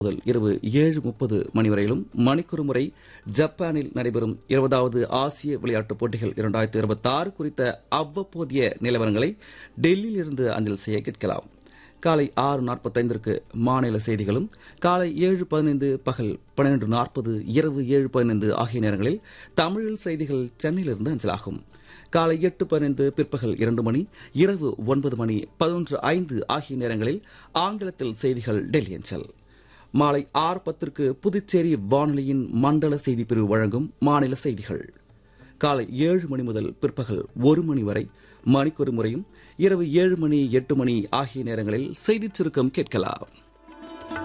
முதல் இரவு ஏழு முப்பது மணி வரையிலும் மணிக்கொரு முறை ஜப்பானில் நடைபெறும் இருபதாவது ஆசிய விளையாட்டுப் போட்டிகள் இரண்டாயிரத்தி இருபத்தாறு குறித்த அவ்வப்போதைய நிலவரங்களை டெல்லியில் இருந்து அஞ்சல் செய்ய கேட்கலாம் காலை ஆறு நாற்பத்தைந்திற்கு மாநில செய்திகளும் காலை ஏழு பதினைந்து பகல் பன்னிரண்டு நாற்பது இரவு ஏழு பதினைந்து ஆகிய நேரங்களில் தமிழில் செய்திகள் சென்னையிலிருந்து அஞ்சலாகும் காலை எட்டு பதினைந்து பிற்பகல் இரண்டு மணி இரவு ஒன்பது மணி பதினொன்று ஐந்து ஆகிய நேரங்களில் ஆங்கிலத்தில் செய்திகள் டெல்லி அஞ்சல் மாலை ஆறு பத்திற்கு புதுச்சேரி வானொலியின் மண்டல செய்தி பிரிவு வழங்கும் மாநில செய்திகள் காலை ஏழு மணி முதல் பிற்பகல் ஒரு மணி வரை மணிக்கொரு முறையும் இரவு ஏழு மணி எட்டு மணி ஆகிய நேரங்களில் செய்திச் சுருக்கம் கேட்கலாம்